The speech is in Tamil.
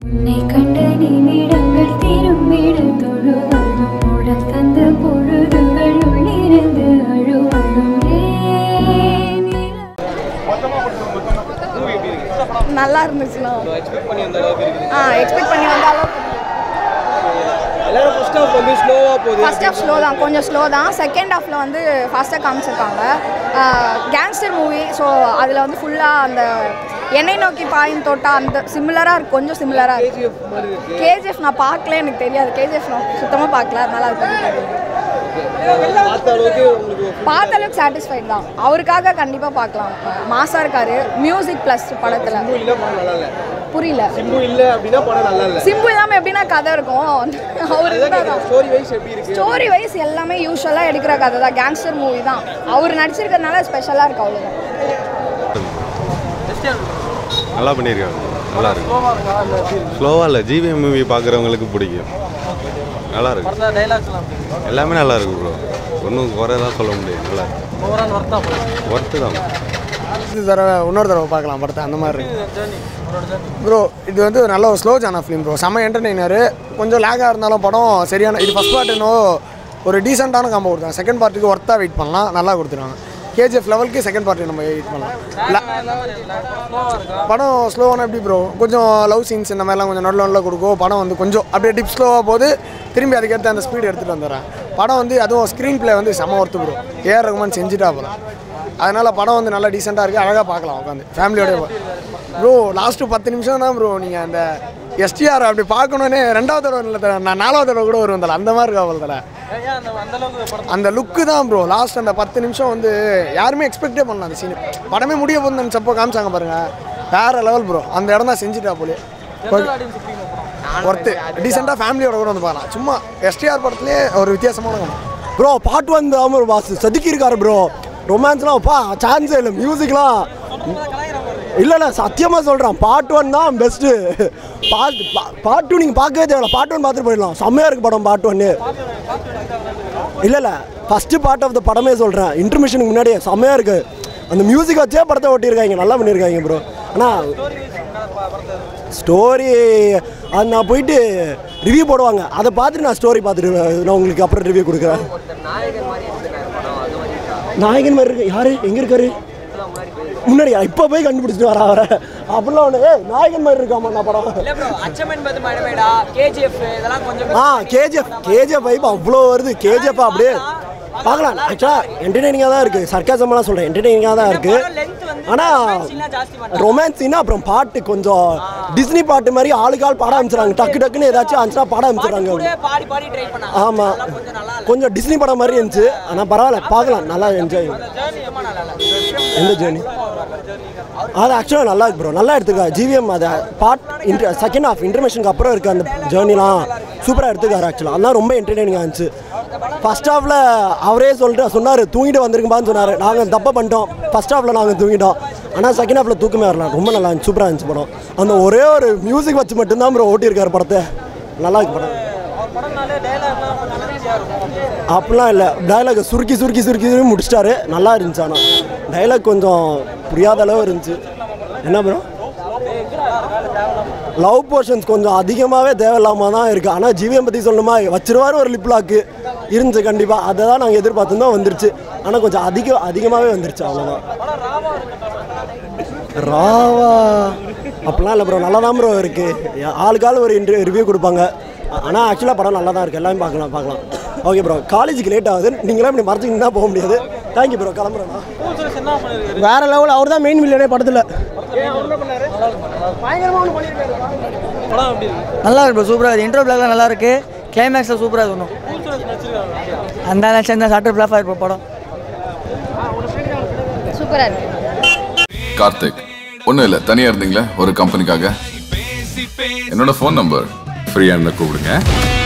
உன்னை கண்ட நிமிடங்கள் திரும்பிட தொழுவதும் உடல் தந்த பொழுதுகள் உள்ளிருந்து அழுவதும் ஏன் நல்லா இருந்துச்சுண்ணா எக்ஸ்பெக்ட் பண்ணி அந்த அளவுக்கு இருக்குது ஆ எக்ஸ்பெக்ட் பண்ணி வந்த அளவுக்கு எல்லாரும் ஃபர்ஸ்ட் ஹாஃப் வந்து ஸ்லோவாக போகுது ஃபர்ஸ்ட் ஹாஃப் ஸ்லோ தான் கொஞ்சம் ஸ்லோ தான் செகண்ட் ஹாஃபில் வந்து ஃபாஸ்ட்டாக காமிச்சிருக்காங்க கேங்ஸ்டர் மூவி ஸோ அதில் வந்து ஃபுல்லாக அந்த எண்ணெய் நோக்கி பாயும் தோட்டா அந்த சிமிலராக இருக்கு கொஞ்சம் சிமிலராக இருக்கு கேஜிஎஃப் மாதிரி இருக்கு கேஜிஎஃப் நான் பார்க்கல எனக்கு தெரியாது கேஜிஎஃப் நான் சுத்தமாக பார்க்கல அதனால அதை பற்றி தெரியும் பார்த்த அளவுக்கு உங்களுக்கு பார்த்த அளவுக்கு சாட்டிஸ்ஃபைட் தான் அவருக்காக கண்டிப்பாக பார்க்கலாம் மாசாக இருக்காரு மியூசிக் ப்ளஸ் படத்தில் சிம்பு இல்லை படம் நல்லா இல்லை புரியல சிம்பு இல்லை அப்படின்னா படம் நல்லா இல்லை சிம்பு இல்லாமல் எப்படின்னா கதை இருக்கும் அவர் இருந்தால் தான் ஸ்டோரி வைஸ் எப்படி இருக்கு ஸ்டோரி வைஸ் எல்லாமே யூஸ்வலாக எடுக்கிற கதை தான் கேங்ஸ்டர் மூவி தான் அவர் நடிச்சிருக்கிறதுனால ஸ்பெஷலாக இருக்கு அவ்வளோதான் நல்லா பண்ணியிருக்காங்க நல்லா இருக்கு ஸ்லோவாக இல்லை ஜிவிஎம் மூவி பார்க்குறவங்களுக்கு பிடிக்கும் நல்லா இருக்கு டைலாக்ஸ்லாம் எல்லாமே நல்லா இருக்கு ப்ரோ ஒன்றும் குறை தான் சொல்ல முடியாது நல்லா இருக்கு ஓவரால் ஒர்த்தா ஒர்த்து தான் இது தடவை இன்னொரு தடவை பார்க்கலாம் படத்தை அந்த மாதிரி இருக்கு ப்ரோ இது வந்து ஒரு நல்ல ஒரு ஸ்லோ ஜான ஃபிலிம் ப்ரோ செம்ம என்டர்டெய்னரு கொஞ்சம் லேகாக இருந்தாலும் படம் சரியான இது ஃபஸ்ட் பார்ட் இன்னும் ஒரு டீசெண்டான காம்போ கொடுத்தாங்க செகண்ட் பார்ட்டுக்கு ஒர்த்தாக வெயிட் பண்ணலாம் நல்லா கொடுத்துருவாங்க கேஜிஎஃப் லெவலுக்கு செகண்ட் பார்ட்டி நம்ம வெயிட் பண்ணலாம் ல- படம் ஸ்லோவான எப்படி ப்ரோ கொஞ்சம் லவ் சீன்ஸ் இந்த மாதிரிலாம் கொஞ்சம் நல்ல நல்ல கொடுக்கும் படம் வந்து கொஞ்சம் அப்படியே டிப் ஸ்லோவாக போது திரும்பி அதுக்கேற்ற அந்த ஸ்பீடு எடுத்துகிட்டு வந்துடுறேன் படம் வந்து அதுவும் ஸ்க்ரீன் ப்ளே வந்து செம ஒர்த்து ப்ரோ ஏஆர் ரகுமான் செஞ்சுட்டா அப்புறம் அதனால் படம் வந்து நல்லா டீசெண்டாக இருக்குது அழகாக பார்க்கலாம் உட்காந்து ஃபேமிலியோட ப்ரோ லாஸ்ட்டு பத்து நிமிஷம் தான் ப்ரோ நீங்கள் அந்த எஸ்டிஆர் அப்படி பார்க்கணுன்னே ரெண்டாவது தடவை இல்லை தடவை, நான் நாலாவது தடவை கூட வருவேன் தல அந்த மாதிரி இருக்கா அவள் தலை அந்த லுக்கு தான் ப்ரோ லாஸ்ட் அந்த பத்து நிமிஷம் வந்து யாருமே எக்ஸ்பெக்டே பண்ணல அந்த சீன் படமே முடிய போகுதுன்னு நினச்சப்போ காமிச்சாங்க பாருங்க வேற லெவல் ப்ரோ அந்த இடம் தான் செஞ்சுட்டா போலே ஒர்த்து டீசெண்டாக ஃபேமிலியோட கூட வந்து பார்க்கலாம் சும்மா எஸ்டிஆர் படத்துலேயே ஒரு வித்தியாசமான படம் ப்ரோ பாட்டு வந்து ஆமாம் பாஸ் செதுக்கி இருக்காரு ப்ரோ ரொமான்ஸ்லாம் பா சான்ஸே இல்லை மியூசிக்லாம் இல்லை இல்லை சத்தியமாக சொல்கிறேன் பார்ட் ஒன் தான் பெஸ்ட்டு பார்ட் பார்ட் டூ நீங்கள் பார்க்கவே தேவையில்ல பார்ட் ஒன் பார்த்துட்டு போயிடலாம் செம்மையாக இருக்குது படம் பார்ட் ஒன்று இல்லை இல்லை ஃபஸ்ட்டு பார்ட் ஆஃப் த படமே சொல்கிறேன் இன்டர்மிஷனுக்கு முன்னாடியே செம்மையாக இருக்குது அந்த மியூசிக் வச்சே படத்தை ஓட்டியிருக்காங்க நல்லா பண்ணியிருக்காங்க ப்ரோ ஆனால் ஸ்டோரி அது நான் போயிட்டு ரிவ்யூ போடுவாங்க அதை பார்த்துட்டு நான் ஸ்டோரி பார்த்துட்டு நான் உங்களுக்கு அப்புறம் ரிவ்யூ கொடுக்குறேன் நாயகன் மாதிரி இருக்கு யாரு எங்க இருக்காரு முன்னாடி இப்போ போய் கண்டுபிடிச்சிட்டு வர அவரை அப்படிலாம் ஒன்று ஏய் நாயகன் மாதிரி இருக்காமா நான் படம் அச்சமெண்ட் பத்து மடமேடா கேஜிஎஃப் இதெல்லாம் கொஞ்சம் ஆ கேஜிஎஃப் கேஜிஎஃப் வைப் அவ்வளோ வருது கேஜிஎஃப் அப்படியே பார்க்கலாம் ஆக்சுவலாக என்டர்டெய்னிங்காக தான் இருக்குது சர்க்காசமெல்லாம் சொல்கிறேன் என்டர்டெய்னிங்காக தான் இருக்குது ஆனால் ரொமான்ஸ் சீனா அப்புறம் பாட்டு கொஞ்சம் டிஸ்னி பாட்டு மாதிரி ஆளுக்கு ஆள் பாட ஆரம்பிச்சிடறாங்க டக்கு டக்குன்னு ஏதாச்சும் ஆச்சுன்னா பாட ஆரம்பிச்சிடறாங்க பாடி பாடி ட்ரை பண்ணாங்க ஆமாம் கொஞ்சம் டிஸ்னி படம் மாதிரி இருந்துச்சு ஆனால் பரவாயில்ல பார்க்கலாம் நல்லா என்ஜாய் எந்த ஜேர்னி அது ஆக்சுவலாக நல்லா இருக்கு ப்ரோ நல்லா எடுத்துக்கா ஜிவிஎம் அதை பார்ட் இன்டர் செகண்ட் ஹாஃப் இன்டர்மேஷனுக்கு அப்புறம் இருக்க அந்த ஜேர்னிலாம் சூப்பராக எடுத்துக்காரு ஆக்சுவலாக அதெல்லாம் ரொம்ப என்டர்டெய்னிங்காக இருந்துச்சு ஃபர்ஸ்ட் ஹாஃபில் அவரே சொல்லிட்டு சொன்னார் தூங்கிட்டு வந்திருக்குமான்னு சொன்னார் நாங்கள் தப்பாக பண்ணிட்டோம் ஃபர்ஸ்ட் ஹாஃபில் நாங்கள் தூங்கிட்டோம் ஆனால் செகண்ட் ஹாஃபில் தூக்கமே வரலாம் ரொம்ப நல்லா இருந்துச்சு சூப்பராக இருந்துச்சு படம் அந்த ஒரே ஒரு மியூசிக் வச்சு மட்டும்தான் ப்ரோ ஓட்டியிருக்காரு படத்தை நல்லா இருக்கு படம் அப்படிலாம் இல்லை டைலாக் சுருக்கி சுருக்கி சுருக்கி சுருக்கி முடிச்சிட்டாரு நல்லா இருந்துச்சு ஆனால் டைலாக் கொஞ்சம் புரியாத அளவு இருந்துச்சு என்ன ப்ரோ லவ் போர்ஷன்ஸ் கொஞ்சம் அதிகமாகவே தேவையில்லாம தான் இருக்குது ஆனால் ஜிவிஎம் பற்றி சொல்லணுமா வச்சிருவாரு ஒரு லிப் லாக்கு இருந்துச்சு கண்டிப்பாக அதை தான் நாங்கள் எதிர்பார்த்துருந்தோம் வந்துருச்சு ஆனால் கொஞ்சம் அதிக அதிகமாகவே வந்துருச்சு அவ்வளோதான் ராவா அப்படிலாம் இல்லை ப்ரோ நல்லா தான் ப்ரோ இருக்குது ஆளுக்கு ஆள் ஒரு இன்டர் ரிவ்யூ கொடுப்பாங்க ஆனால் ஆக்சுவலாக படம் நல்லா தான் இருக்குது எல்லாமே பார்க்கலாம் பார்க்கலாம் ஓகே ப்ரோ காலேஜுக்கு லேட் ஆகுது நீங்களாம் இப்படி மறைச்சிங்கன்னா போக முடியாது தேங்க்யூ ப்ரோ கிளம்புறேண்ணா வேற லெவல் அவர் தான் மெயின் வில்லனே படத்தில் நல்லா இருக்கு ப்ரோ சூப்பராக இருக்கு இன்ட்ரோ பிளாக்லாம் நல்லா இருக்கு கிளைமேக்ஸில் சூப்பராக இருக்கணும் அந்த நினச்சா சாட்டர் பிளாஃபாக இருப்போம் படம் சூப்பராக இருக்கு கார்த்திக் ஒன்றும் இல்லை தனியாக இருந்தீங்களே ஒரு கம்பெனிக்காக என்னோட ஃபோன் நம்பர் ஃப்ரீயாக இருந்தால் கூப்பிடுங்க